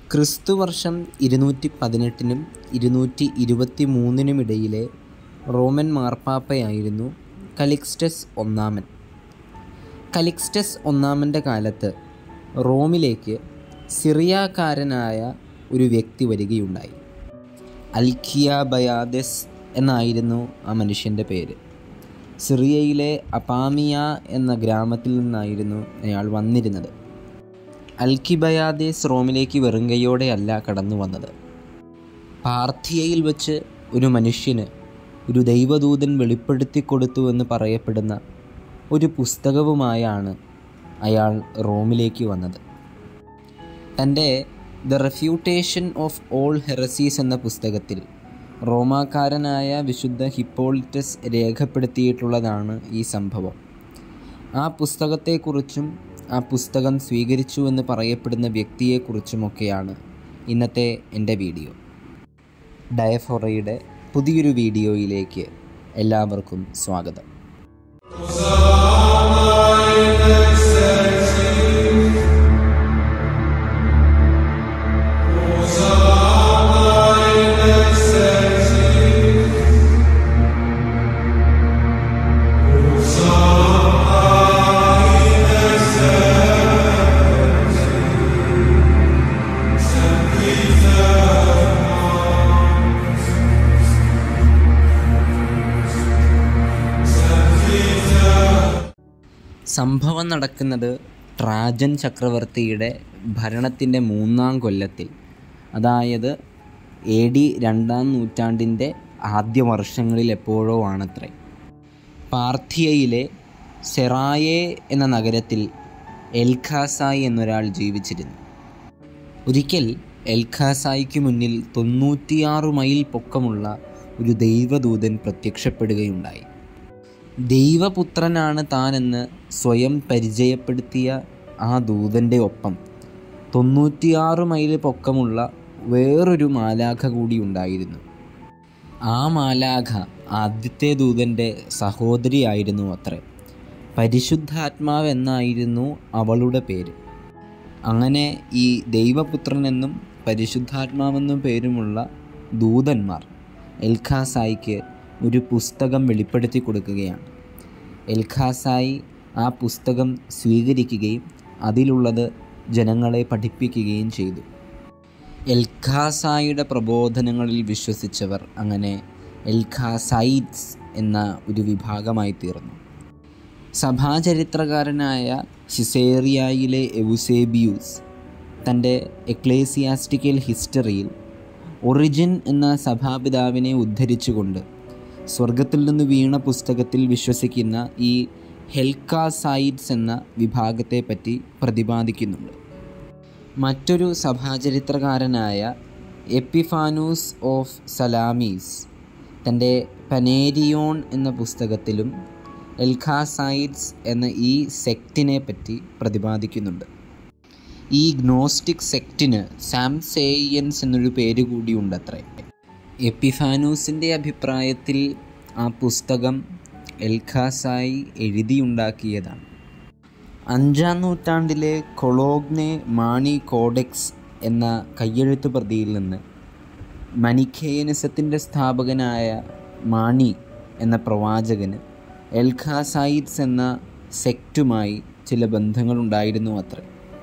ക്രിസ്തുവർഷം ഇരുന്നൂറ്റി പതിനെട്ടിനും ഇരുന്നൂറ്റി ഇരുപത്തി മൂന്നിനുമിടയിലെ റോമൻ മാർപ്പാപ്പയായിരുന്നു കലിക്സ്റ്റസ് ഒന്നാമൻ കലിക്സ്റ്റസ് ഒന്നാമൻ്റെ കാലത്ത് റോമിലേക്ക് സിറിയാക്കാരനായ ഒരു വ്യക്തി വരികയുണ്ടായി അൽഖിയ ബയാദസ് എന്നായിരുന്നു ആ മനുഷ്യൻ്റെ പേര് സിറിയയിലെ അപാമിയ എന്ന ഗ്രാമത്തിൽ നിന്നായിരുന്നു അയാൾ വന്നിരുന്നത് അൽക്കിബയാദേസ് റോമിലേക്ക് വെറുങ്കയോടെയല്ല കടന്നു വന്നത് പാർത്ഥിയയിൽ വെച്ച് ഒരു മനുഷ്യന് ഒരു ദൈവദൂതൻ വെളിപ്പെടുത്തി കൊടുത്തു എന്ന് പറയപ്പെടുന്ന ഒരു പുസ്തകവുമായാണ് അയാൾ റോമിലേക്ക് വന്നത് തൻ്റെ the refutation of all heresies എന്ന പുസ്തകത്തിൽ റോമാക്കാരനായ വിശുദ്ധ ഹിപ്പോളിറ്റസ് രേഖപ്പെടുത്തിയിട്ടുള്ളതാണ് ഈ സംഭവം ആ പുസ്തകത്തെക്കുറിച്ചും ആ പുസ്തകം സ്വീകരിച്ചു എന്ന് പറയപ്പെടുന്ന വ്യക്തിയെക്കുറിച്ചുമൊക്കെയാണ് ഇന്നത്തെ എൻ്റെ വീഡിയോ ഡയഫോറയുടെ പുതിയൊരു വീഡിയോയിലേക്ക് എല്ലാവർക്കും സ്വാഗതം സംഭവം നടക്കുന്നത് ട്രാജൻ ചക്രവർത്തിയുടെ ഭരണത്തിൻ്റെ മൂന്നാം കൊല്ലത്തിൽ അതായത് എ ഡി രണ്ടാം നൂറ്റാണ്ടിൻ്റെ ആദ്യ വർഷങ്ങളിൽ എപ്പോഴോ ആണത്രേ പാർത്ഥിയയിലെ സെറായെ എന്ന നഗരത്തിൽ എൽഖാസായി എന്നൊരാൾ ജീവിച്ചിരുന്നു ഒരിക്കൽ എൽഖാസായിക്ക് മുന്നിൽ തൊണ്ണൂറ്റിയാറ് മൈൽ പൊക്കമുള്ള ഒരു ദൈവദൂതൻ പ്രത്യക്ഷപ്പെടുകയുണ്ടായി ദൈവപുത്രനാണ് താനെന്ന് സ്വയം പരിചയപ്പെടുത്തിയ ആ ദൂതൻ്റെ ഒപ്പം തൊണ്ണൂറ്റിയാറ് മൈൽ പൊക്കമുള്ള വേറൊരു മാലാഖ കൂടി ഉണ്ടായിരുന്നു ആ മാലാഖ ആദ്യത്തെ ദൂതൻ്റെ സഹോദരിയായിരുന്നു അത്രേ പരിശുദ്ധാത്മാവ് എന്നായിരുന്നു അവളുടെ പേര് അങ്ങനെ ഈ ദൈവപുത്രനെന്നും പരിശുദ്ധാത്മാവെന്നും പേരുമുള്ള ദൂതന്മാർ എൽഖാസായിക്ക് ഒരു പുസ്തകം വെളിപ്പെടുത്തി കൊടുക്കുകയാണ് എൽഖാസായി ആ പുസ്തകം സ്വീകരിക്കുകയും അതിലുള്ളത് ജനങ്ങളെ പഠിപ്പിക്കുകയും ചെയ്തു എൽഖാസായിയുടെ പ്രബോധനങ്ങളിൽ വിശ്വസിച്ചവർ അങ്ങനെ എൽഖാസൈറ്റ്സ് എന്ന ഒരു വിഭാഗമായി തീർന്നു സഭാചരിത്രകാരനായ സിസേറിയായിലെ എവുസേബിയൂസ് തൻ്റെ എക്ലേസിയാസ്റ്റിക്കൽ ഹിസ്റ്ററിയിൽ ഒറിജിൻ എന്ന സഭാപിതാവിനെ ഉദ്ധരിച്ചുകൊണ്ട് സ്വർഗത്തിൽ നിന്ന് വീണ പുസ്തകത്തിൽ വിശ്വസിക്കുന്ന ഈ ഹെൽക്കാസൈറ്റ്സ് എന്ന വിഭാഗത്തെ പറ്റി പ്രതിപാദിക്കുന്നുണ്ട് മറ്റൊരു സഭാചരിത്രകാരനായ എപ്പിഫാനൂസ് ഓഫ് സലാമീസ് തൻ്റെ പനേരിയോൺ എന്ന പുസ്തകത്തിലും എൽഖാസൈറ്റ്സ് എന്ന ഈ സെക്റ്റിനെ പറ്റി പ്രതിപാദിക്കുന്നുണ്ട് ഈ ഗ്നോസ്റ്റിക് സെക്റ്റിന് സാംസേയൻസ് എന്നൊരു പേര് കൂടി ഉണ്ടത്രേ എപ്പിഫാനൂസിൻ്റെ അഭിപ്രായത്തിൽ ആ പുസ്തകം എൽഖാസായി എഴുതിയുണ്ടാക്കിയതാണ് അഞ്ചാം നൂറ്റാണ്ടിലെ കൊളോഗ്നെ മാണി കോഡെക്സ് എന്ന കയ്യെഴുത്ത് പ്രതിയിൽ നിന്ന് മനിഖേയനിസത്തിൻ്റെ സ്ഥാപകനായ മാണി എന്ന പ്രവാചകന് എൽഖാസൈറ്റ്സ് എന്ന സെക്റ്റുമായി ചില ബന്ധങ്ങളുണ്ടായിരുന്നു അത്രേ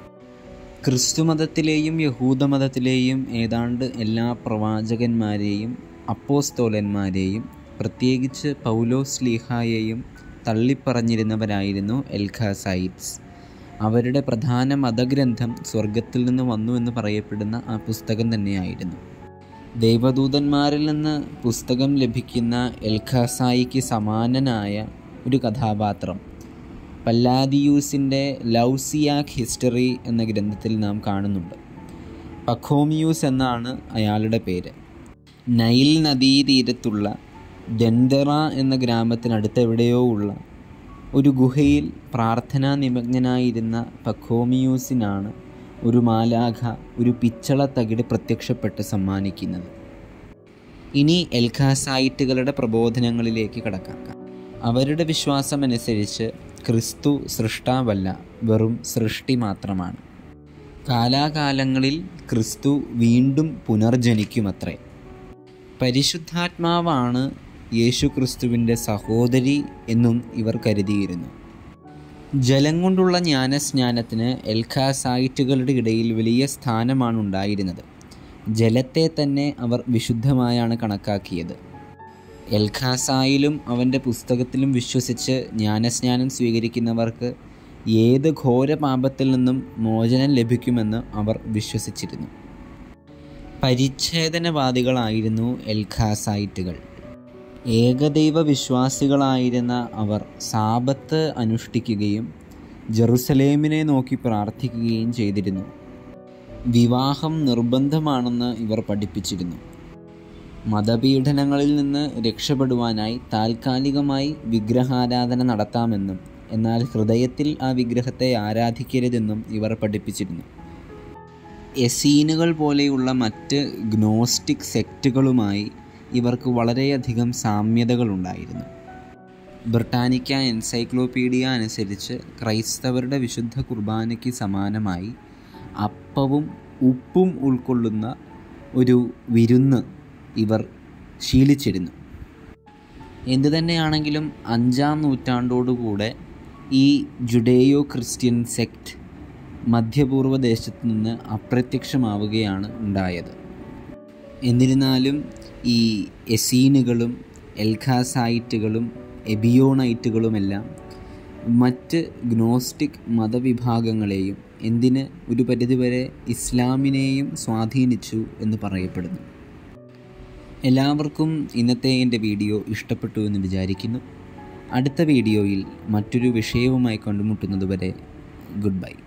ക്രിസ്തുമതത്തിലെയും യഹൂദമതത്തിലെയും ഏതാണ്ട് എല്ലാ പ്രവാചകന്മാരെയും അപ്പോസ്തോലന്മാരെയും പ്രത്യേകിച്ച് പൗലോസ് ലീഹായെയും തള്ളിപ്പറഞ്ഞിരുന്നവരായിരുന്നു എൽഖാസൈറ്റ്സ് അവരുടെ പ്രധാന മതഗ്രന്ഥം സ്വർഗത്തിൽ നിന്ന് വന്നു എന്ന് പറയപ്പെടുന്ന ആ പുസ്തകം തന്നെയായിരുന്നു ദൈവദൂതന്മാരിൽ നിന്ന് പുസ്തകം ലഭിക്കുന്ന എൽഖാസായിക്ക് സമാനനായ ഒരു കഥാപാത്രം പല്ലാദിയൂസിൻ്റെ ലൗസിയാക് ഹിസ്റ്ററി എന്ന ഗ്രന്ഥത്തിൽ നാം കാണുന്നുണ്ട് പഖോമിയൂസ് എന്നാണ് അയാളുടെ പേര് നൈൽ നദീതീരത്തുള്ള ഡെൻഡറ എന്ന ഗ്രാമത്തിനടുത്ത് എവിടെയോ ഉള്ള ഒരു ഗുഹയിൽ പ്രാർത്ഥനാ നിമഗ്നനായിരുന്ന പഖോമിയൂസിനാണ് ഒരു മാലാഖ ഒരു പിച്ചള തകിട് പ്രത്യക്ഷപ്പെട്ട് സമ്മാനിക്കുന്നത് ഇനി എൽഖാസൈറ്റുകളുടെ പ്രബോധനങ്ങളിലേക്ക് കടക്കാം അവരുടെ വിശ്വാസമനുസരിച്ച് ക്രിസ്തു സൃഷ്ടാവല്ല വെറും സൃഷ്ടി മാത്രമാണ് കാലാകാലങ്ങളിൽ ക്രിസ്തു വീണ്ടും പുനർജനിക്കുമത്രേ പരിശുദ്ധാത്മാവാണ് യേശു ക്രിസ്തുവിൻ്റെ സഹോദരി എന്നും ഇവർ കരുതിയിരുന്നു ജലം കൊണ്ടുള്ള ജ്ഞാനസ്നാനത്തിന് എൽഖാസൈറ്റുകളുടെ ഇടയിൽ വലിയ സ്ഥാനമാണ് ഉണ്ടായിരുന്നത് ജലത്തെ തന്നെ അവർ വിശുദ്ധമായാണ് കണക്കാക്കിയത് എൽഖാസായിലും അവൻ്റെ പുസ്തകത്തിലും വിശ്വസിച്ച് ജ്ഞാനസ്നാനം സ്വീകരിക്കുന്നവർക്ക് ഏത് ഘോര പാപത്തിൽ നിന്നും മോചനം ലഭിക്കുമെന്ന് അവർ വിശ്വസിച്ചിരുന്നു പരിച്ഛേദനവാദികളായിരുന്നു എൽഖാസൈറ്റുകൾ ഏകദൈവ വിശ്വാസികളായിരുന്ന അവർ സാപത്ത് അനുഷ്ഠിക്കുകയും ജെറുസലേമിനെ നോക്കി പ്രാർത്ഥിക്കുകയും ചെയ്തിരുന്നു വിവാഹം നിർബന്ധമാണെന്ന് ഇവർ പഠിപ്പിച്ചിരുന്നു മതപീഡനങ്ങളിൽ നിന്ന് രക്ഷപ്പെടുവാനായി താൽക്കാലികമായി വിഗ്രഹാരാധന നടത്താമെന്നും എന്നാൽ ഹൃദയത്തിൽ ആ വിഗ്രഹത്തെ ആരാധിക്കരുതെന്നും ഇവർ പഠിപ്പിച്ചിരുന്നു എസീനുകൾ പോലെയുള്ള മറ്റ് ഗ്നോസ്റ്റിക് സെക്റ്റുകളുമായി ഇവർക്ക് വളരെയധികം സാമ്യതകളുണ്ടായിരുന്നു ബ്രിട്ടാനിക്ക എൻസൈക്ലോപീഡിയ അനുസരിച്ച് ക്രൈസ്തവരുടെ വിശുദ്ധ കുർബാനയ്ക്ക് സമാനമായി അപ്പവും ഉപ്പും ഉൾക്കൊള്ളുന്ന ഒരു വിരുന്ന് ഇവർ ശീലിച്ചിരുന്നു എന്തു തന്നെയാണെങ്കിലും അഞ്ചാം നൂറ്റാണ്ടോടുകൂടെ ഈ ജുഡേയോ ക്രിസ്ത്യൻ സെക്റ്റ് മധ്യപൂർവ്വ ദേശത്തു നിന്ന് അപ്രത്യക്ഷമാവുകയാണ് ഉണ്ടായത് എന്നിരുന്നാലും ഈ എസീനുകളും എൽഖാസൈറ്റുകളും എബിയോണൈറ്റുകളുമെല്ലാം മറ്റ് ഗ്നോസ്റ്റിക് മതവിഭാഗങ്ങളെയും എന്തിന് ഒരു പരിധിവരെ ഇസ്ലാമിനെയും സ്വാധീനിച്ചു എന്ന് പറയപ്പെടുന്നു എല്ലാവർക്കും ഇന്നത്തെ എൻ്റെ വീഡിയോ ഇഷ്ടപ്പെട്ടു എന്ന് വിചാരിക്കുന്നു അടുത്ത വീഡിയോയിൽ മറ്റൊരു വിഷയവുമായി കണ്ടുമുട്ടുന്നതുവരെ ഗുഡ് ബൈ